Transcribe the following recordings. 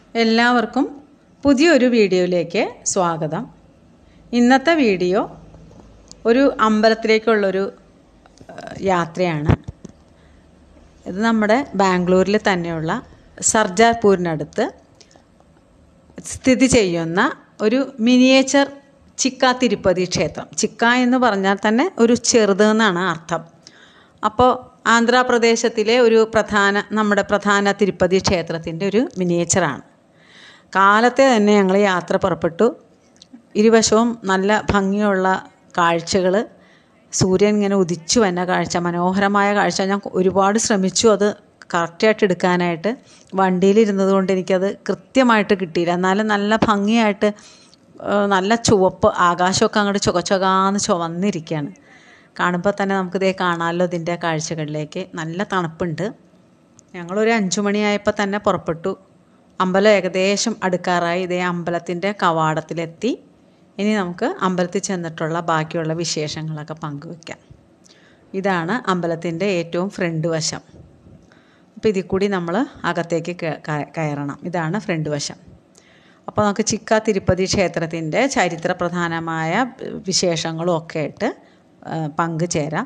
എല്ലാവർക്കും പുതിയൊരു വീഡിയോയിലേക്ക് സ്വാഗതം ഇന്നത്തെ വീഡിയോ ഒരു അമ്പലത്തിലേക്കുള്ളൊരു ഏഹ്, യാത്രയാണ് ഇത് നമ്മുടെ ബാംഗ്ലൂരിൽ തന്നെയുള്ള സർജാർപൂരിനടുത്ത് സ്ഥിതി ചെയ്യുന്ന ഒരു മിനിയേച്ചർ ചിക്ക തിരുപ്പതി ക്ഷേത്രം ചിക്ക എന്ന് പറഞ്ഞാൽ തന്നെ ഒരു ചെറുത് എന്നാണ് അർത്ഥം അപ്പോൾ ആന്ധ്രാപ്രദേശത്തിലെ ഒരു പ്രധാന നമ്മുടെ പ്രധാന തിരുപ്പതി ക്ഷേത്രത്തിൻ്റെ ഒരു മിനിയേച്ചറാണ് കാലത്തെ തന്നെ ഞങ്ങൾ യാത്ര പുറപ്പെട്ടു ഇരുവശവും നല്ല ഭംഗിയുള്ള കാഴ്ചകൾ സൂര്യൻ ഇങ്ങനെ ഉദിച്ചു വന്ന കാഴ്ച മനോഹരമായ കാഴ്ച ഞാൻ ഒരുപാട് ശ്രമിച്ചു അത് കറക്റ്റായിട്ട് എടുക്കാനായിട്ട് വണ്ടിയിലിരുന്നത് കൊണ്ട് എനിക്കത് കൃത്യമായിട്ട് കിട്ടിയില്ല എന്നാലും നല്ല ഭംഗിയായിട്ട് ആ, നല്ല ചുവപ്പ് ആകാശമൊക്കെ അങ്ങോട്ട് ചുകച്ചുകാന്ന് ചുവന്നിരിക്കുകയാണ് കാണുമ്പോൾ തന്നെ നമുക്കിതേ കാണാമല്ലോ ഇതിൻ്റെ കാഴ്ചകളിലേക്ക് നല്ല തണുപ്പുണ്ട് ഞങ്ങളൊരു അഞ്ചു മണിയായപ്പോൾ തന്നെ പുറപ്പെട്ടു അമ്പലം ഏകദേശം അടുക്കാറായി ഇതേ അമ്പലത്തിൻ്റെ കവാടത്തിലെത്തി ഇനി നമുക്ക് അമ്പലത്തിൽ ചെന്നിട്ടുള്ള ബാക്കിയുള്ള വിശേഷങ്ങളൊക്കെ പങ്കുവയ്ക്കാം ഇതാണ് അമ്പലത്തിൻ്റെ ഏറ്റവും ഫ്രണ്ട് വശം അപ്പോൾ ഇതിൽ കൂടി നമ്മൾ അകത്തേക്ക് കയ- കയ- കയറണം ഇതാണ് ഫ്രണ്ട് വശം അപ്പോൾ നമുക്ക് ചിക്ക തിരുപ്പതി ക്ഷേത്രത്തിൻ്റെ ചരിത്ര പ്രധാനമായ വിശേഷങ്ങളും ഒക്കെ ആയിട്ട് ആ, പങ്കുചേരാം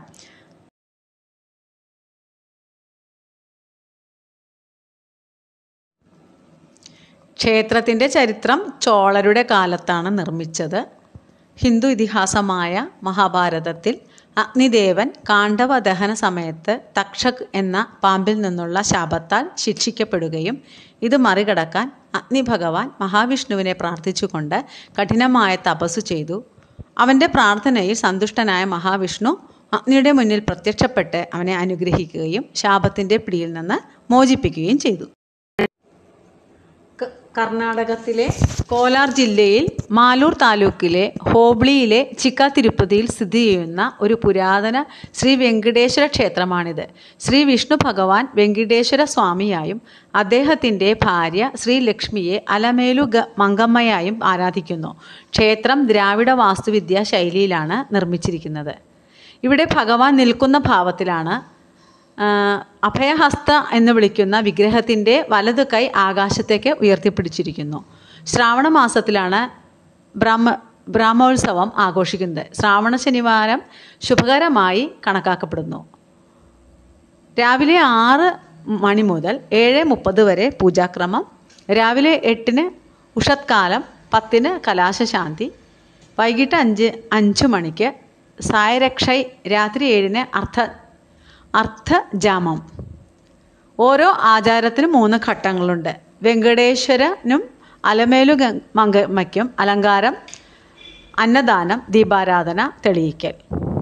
ക്ഷേത്രത്തിൻ്റെ ചരിത്രം ചോളരുടെ കാലത്താണ് നിർമ്മിച്ചത് ഹിന്ദു ഇതിഹാസമായ മഹാഭാരതത്തിൽ അഗ്നിദേവൻ കാണ്ഡവ ദഹന സമയത്ത് തക്ഷക് എന്ന പാമ്പിൽ നിന്നുള്ള ശാപത്താൽ ശിക്ഷിക്കപ്പെടുകയും ഇത് മറികടക്കാൻ അഗ്നിഭഗവാൻ മഹാവിഷ്ണുവിനെ പ്രാർത്ഥിച്ചുകൊണ്ട് കഠിനമായ തപസ്സു ചെയ്തു അവൻ്റെ പ്രാർത്ഥനയിൽ സന്തുഷ്ടനായ മഹാവിഷ്ണു അഗ്നിയുടെ മുന്നിൽ പ്രത്യക്ഷപ്പെട്ട് അവനെ അനുഗ്രഹിക്കുകയും ശാപത്തിൻ്റെ പിടിയിൽ നിന്ന് മോചിപ്പിക്കുകയും ചെയ്തു ക- കർണാടകത്തിലെ കോലാർ ജില്ലയിൽ മാലൂർ താലൂക്കിലെ ഹോബ്ലിയിലെ ചിക്ക തിരുപ്പതിയിൽ സ്ഥിതി ചെയ്യുന്ന ഒരു പുരാതന ശ്രീ വെങ്കടേശ്വര ക്ഷേത്രമാണിത് ശ്രീ വിഷ്ണു ഭഗവാൻ വെങ്കടേശ്വര സ്വാമിയായും അദ്ദേഹത്തിൻ്റെ ഭാര്യ ശ്രീ ലക്ഷ്മിയെ അലമേലു ഗ മങ്കമ്മയായും ആരാധിക്കുന്നു ക്ഷേത്രം ദ്രാവിഡ വാസ്തുവിദ്യാ ശൈലിയിലാണ് നിർമ്മിച്ചിരിക്കുന്നത് ഇവിടെ ഭഗവാൻ നിൽക്കുന്ന ഭാവത്തിലാണ് ആ, അഭയഹസ്ത എന്ന് വിളിക്കുന്ന വിഗ്രഹത്തിൻ്റെ വലതു കൈ ആകാശത്തേക്ക് ഉയർത്തിപ്പിടിച്ചിരിക്കുന്നു ശ്രാവണ മാസത്തിലാണ് ബ്രഹ്മ ബ്രഹ്മോത്സവം ആഘോഷിക്കുന്നത് ശ്രാവണ ശനിവാരം ശുഭകരമായി കണക്കാക്കപ്പെടുന്നു രാവിലെ ആറ് മണി മുതൽ ഏഴ് മുപ്പത് വരെ പൂജാക്രമം രാവിലെ എട്ടിന് ഉഷത്കാലം പത്തിന് കലാശശാന്തി വൈകിട്ട് അഞ്ച് അഞ്ച് മണിക്ക് സായരക്ഷൈ രാത്രി ഏഴിന് അർത്ഥ അർത്ഥജാമം ഓരോ ആചാരത്തിനും മൂന്ന് ഘട്ടങ്ങളുണ്ട് വെങ്കടേശ്വരനും അലമേലു ഗ- മങ്കമ്മയ്ക്കും അലങ്കാരം അന്നദാനം ദീപാരാധന തെളിയിക്കൽ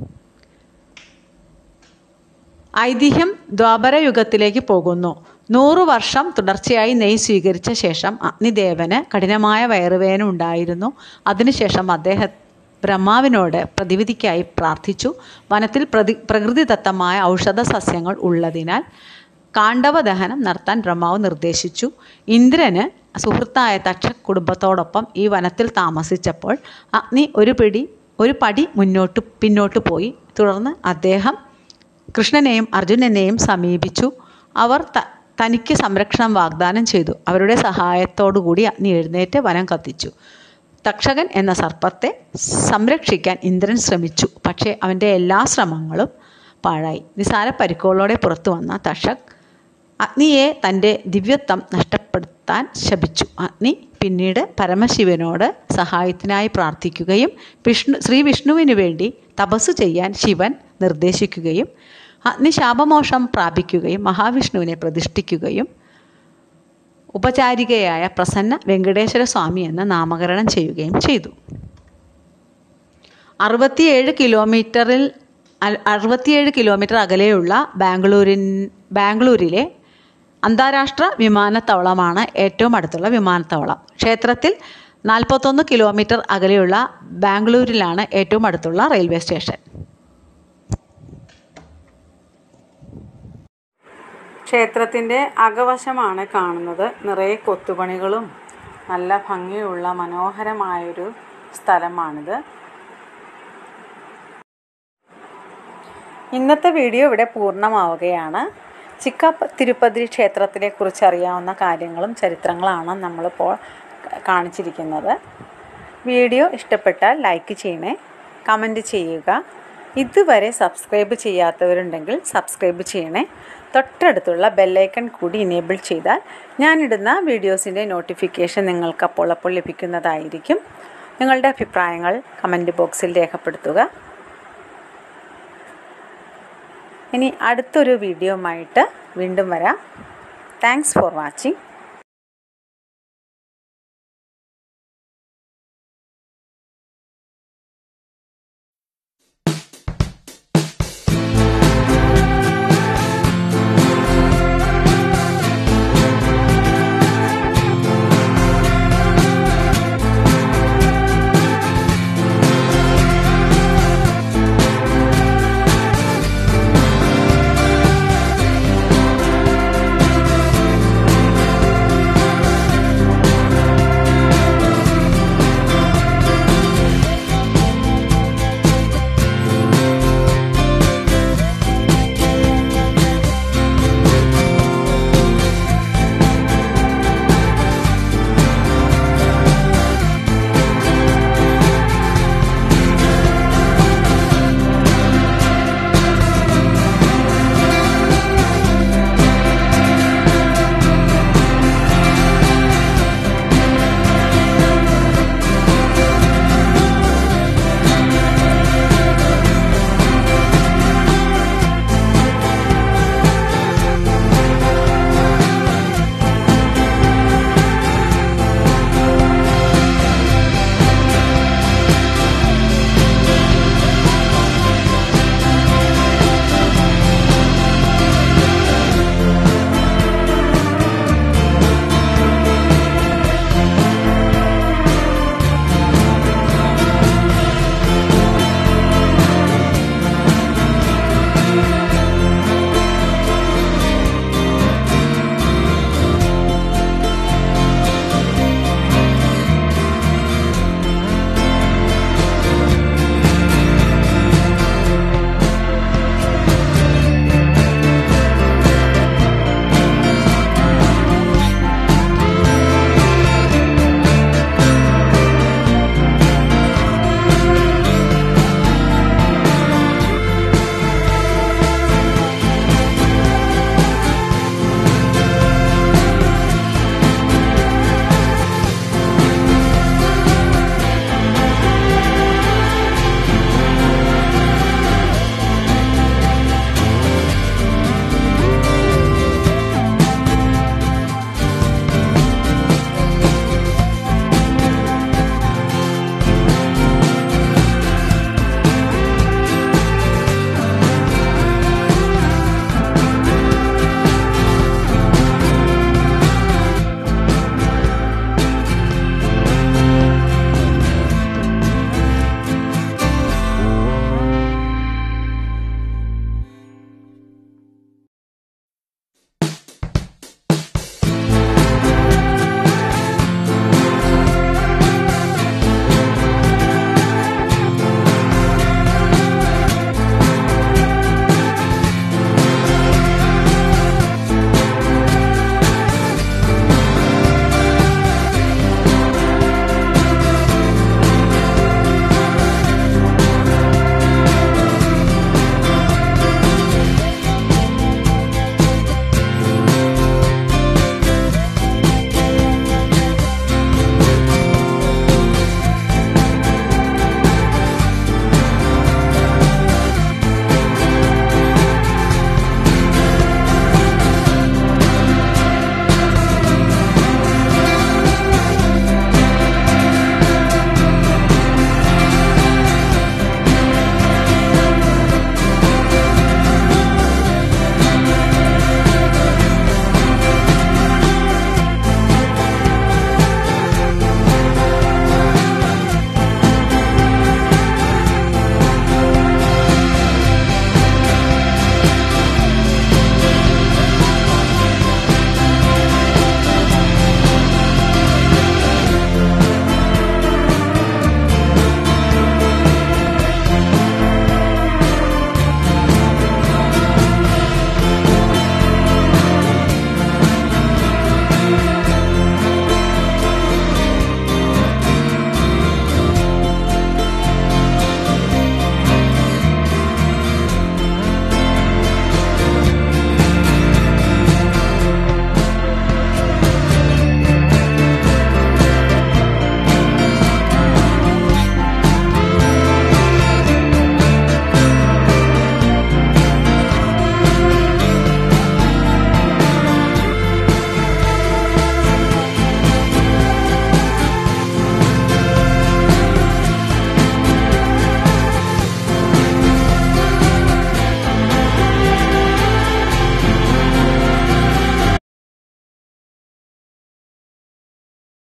ഐതിഹ്യം ദ്വാപര യുഗത്തിലേക്ക് പോകുന്നു നൂറു വർഷം തുടർച്ചയായി നെയ് സ്വീകരിച്ച ശേഷം അഗ്നിദേവന് കഠിനമായ വയറുവേദന ഉണ്ടായിരുന്നു അതിനുശേഷം അദ്ദേഹം ബ്രഹ്മാവിനോട് പ്രതിവിധിക്കായി പ്രാർത്ഥിച്ചു വനത്തിൽ പ്രതി പ്രകൃതിദത്തമായ ഔഷധ സസ്യങ്ങൾ ഉള്ളതിനാൽ കാണ്ഡവ ദഹനം നടത്താൻ ബ്രഹ്മാവ് നിർദ്ദേശിച്ചു ഇന്ദ്രന് സുഹൃത്തായ തക്ഷ കുടുംബത്തോടൊപ്പം ഈ വനത്തിൽ താമസിച്ചപ്പോൾ അഗ്നി ഒരു പിടി ഒരു പടി മുന്നോട്ട് പിന്നോട്ട് പോയി തുടർന്ന് അദ്ദേഹം കൃഷ്ണനെയും അർജുനനെയും സമീപിച്ചു അവർ ത തനിക്ക് സംരക്ഷണം വാഗ്ദാനം ചെയ്തു അവരുടെ സഹായത്തോടുകൂടി അഗ്നി എഴുന്നേറ്റ് വനം കത്തിച്ചു തക്ഷകൻ എന്ന സർപ്പത്തെ സംരക്ഷിക്കാൻ ഇന്ദ്രൻ ശ്രമിച്ചു പക്ഷേ അവൻ്റെ എല്ലാ ശ്രമങ്ങളും പാഴായി നിസാര പരിക്കുകളോടെ പുറത്തു വന്ന തക്ഷക് അഗ്നിയെ തൻ്റെ ദിവ്യത്വം നഷ്ടപ്പെടുത്താൻ ശപിച്ചു അഗ്നി പിന്നീട് പരമശിവനോട് സഹായത്തിനായി പ്രാർത്ഥിക്കുകയും വിഷ്ണു ശ്രീ വിഷ്ണുവിനു വേണ്ടി തപസ് ചെയ്യാൻ ശിവൻ നിർദ്ദേശിക്കുകയും അഗ്നി ശാപമോഷം പ്രാപിക്കുകയും മഹാവിഷ്ണുവിനെ പ്രതിഷ്ഠിക്കുകയും ഉപചാരികയായ പ്രസന്ന വെങ്കടേശ്വര സ്വാമി എന്ന് നാമകരണം ചെയ്യുകയും ചെയ്തു അറുപത്തിയേഴ് കിലോമീറ്ററിൽ അ- അറുപത്തിയേഴ് കിലോമീറ്റർ അകലെയുള്ള ബാംഗ്ലൂരിൻ ബാംഗ്ലൂരിലെ അന്താരാഷ്ട്ര വിമാനത്താവളമാണ് ഏറ്റവും അടുത്തുള്ള വിമാനത്താവളം ക്ഷേത്രത്തിൽ നാൽപ്പത്തൊന്ന് കിലോമീറ്റർ അകലെയുള്ള ബാംഗ്ലൂരിലാണ് ഏറ്റവും അടുത്തുള്ള റെയിൽവേ സ്റ്റേഷൻ ക്ഷേത്രത്തിൻ്റെ അകവശമാണ് കാണുന്നത് നിറയെ കൊത്തുപണികളും നല്ല ഭംഗിയുള്ള മനോഹരമായൊരു സ്ഥലമാണിത് ഇന്നത്തെ വീഡിയോ ഇവിടെ പൂർണ്ണമാവുകയാണ് ചിക്ക തിരുപ്പതി ക്ഷേത്രത്തിനെ കുറിച്ച് അറിയാവുന്ന കാര്യങ്ങളും ചരിത്രങ്ങളാണ് നമ്മളിപ്പോൾ കാണിച്ചിരിക്കുന്നത് വീഡിയോ ഇഷ്ടപ്പെട്ടാൽ ലൈക്ക് ചെയ്യണേ കമൻറ്റ് ചെയ്യുക ഇതുവരെ സബ്സ്ക്രൈബ് ചെയ്യാത്തവരുണ്ടെങ്കിൽ സബ്സ്ക്രൈബ് ചെയ്യണേ തൊട്ടടുത്തുള്ള ബെല്ലൈക്കൺ കൂടി ഇനേബിൾ ചെയ്താൽ ഞാനിടുന്ന വീഡിയോസിൻ്റെ നോട്ടിഫിക്കേഷൻ നിങ്ങൾക്ക് അപ്പോൾ അപ്പോൾ ലഭിക്കുന്നതായിരിക്കും നിങ്ങളുടെ അഭിപ്രായങ്ങൾ കമൻറ്റ് ബോക്സിൽ രേഖപ്പെടുത്തുക ഇനി അടുത്തൊരു വീഡിയോയുമായിട്ട് വീണ്ടും വരാം താങ്ക്സ് ഫോർ വാച്ചിങ്